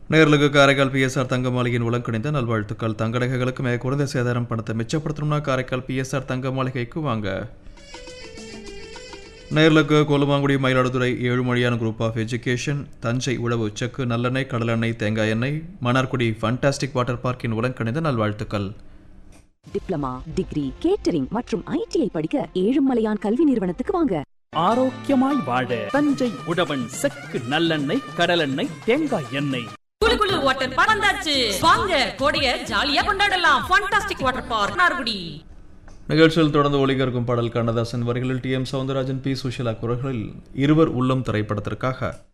நேர்களுக்கு காரைக்கால் பிஎஸ்ஆர் தங்க மாளிகையின் உலங்கணிந்த நல்வாழ்த்துக்கள் தங்க நகைகளுக்கு மிக குறைந்த சேதாரம் பணத்தை மிச்சப்படுத்தணும்னா காரைக்கால் பிஎஸ்ஆர் தங்க மாளிகைக்கு வாங்க நேர்களுக்கு கொல்லுமாங்குடி மயிலாடுதுறை ஏழுமொழியான குரூப் ஆஃப் எஜுகேஷன் தஞ்சை உழவு செக்கு நல்லெண்ணெய் கடலெண்ணெய் தேங்காய் எண்ணெய் மன்னார்குடி ஃபண்டாஸ்டிக் வாட்டர் பார்க்கின் உலங்கணிந்த நல்வாழ்த்துக்கள் டிப்ளமா டிகிரி கேட்டரிங் மற்றும் ஐடிஐ படிக்க ஏழுமலையான் கல்வி நிறுவனத்துக்கு வாங்க ஆரோக்கியமாய் வாழ தஞ்சை உழவன் செக்கு நல்லெண்ணெய் கடலெண்ணெய் தேங்காய் எண்ணெய் குளு குளு வாட்டர் பார்க் வந்தாச்சு வாங்க கோடைய ஜாலியா கொண்டாடலாம் ஃபண்டாஸ்டிக் வாட்டர் பார்க் நார்குடி நிகழ்ச்சியில் தொடர்ந்து ஒளிகர்க்கும் பாடல் கண்ணதாசன் வரிகளில் T M Soundararajan P Susheela குரல்களில் இருவர் உள்ளம் திரைப்படத்திற்காக